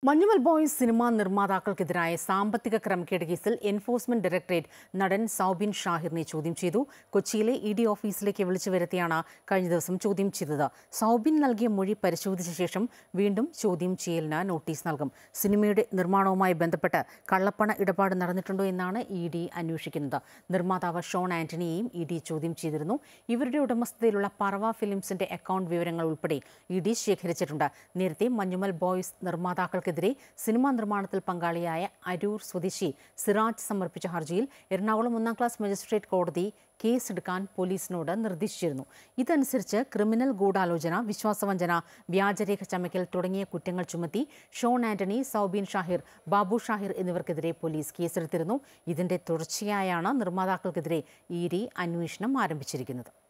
Manjummel boys cinema നിർമ്മാതാക്കൾക്കെതിരായ സാമ്പത്തിക ക്രമക്കേട് കേസിൽ എൻഫോഴ്സ്മെന്റ് ഡയറക്ടറേറ്റ് നടൻ സൗബിൻ ഷാഹിറിനെ ചോദ്യം ചെയ്തു കൊച്ചിയിലെ ഇ ഡി ഓഫീസിലേക്ക് വിളിച്ചു വരുത്തിയാണ് കഴിഞ്ഞ ദിവസം ചോദ്യം ചെയ്തത് സൗബിൻ നൽകിയ മൊഴി പരിശോധിച്ച ശേഷം വീണ്ടും ചോദ്യം ചെയ്യലിന് നോട്ടീസ് നൽകും സിനിമയുടെ നിർമ്മാണവുമായി ബന്ധപ്പെട്ട് കള്ളപ്പണ ഇടപാട് നടന്നിട്ടുണ്ടോ എന്നാണ് ഇ ഡി അന്വേഷിക്കുന്നത് നിർമ്മാതാവ് ഷോൺ ആന്റണിയെയും ഇ ഡി ചോദ്യം ചെയ്തിരുന്നു ഇവരുടെ ഉടമസ്ഥതയിലുള്ള പറവ ഫിലിംസിന്റെ അക്കൗണ്ട് വിവരങ്ങൾ ഉൾപ്പെടെ ഇ ഡി ശേഖരിച്ചിട്ടുണ്ട് നേരത്തെ മഞ്ഞുമൽ ബോയ്സ് നിർമ്മാതാക്കൾക്കെതിരെ സിനിമാ നിർമ്മാണത്തിൽ പങ്കാളിയായ അരൂർ സ്വദേശി സിറാജ് സമർപ്പിച്ച ഹർജിയിൽ എറണാകുളം ഒന്നാം ക്ലാസ് മജിസ്ട്രേറ്റ് കോടതി കേസെടുക്കാൻ പോലീസിനോട് നിർദ്ദേശിച്ചിരുന്നു ഇതനുസരിച്ച് ക്രിമിനൽ ഗൂഢാലോചന വിശ്വാസവഞ്ചന വ്യാജരേഖ ചമയ്ക്കൽ തുടങ്ങിയ കുറ്റങ്ങൾ ചുമത്തി ഷോൺ ആന്റണി സൗബീൻ ഷാഹിർ ബാബു ഷാഹിർ എന്നിവർക്കെതിരെ പോലീസ് കേസെടുത്തിരുന്നു ഇതിന്റെ തുടർച്ചയായാണ് നിർമ്മാതാക്കൾക്കെതിരെ ഇ ഡി അന്വേഷണം ആരംഭിച്ചിരിക്കുന്നത്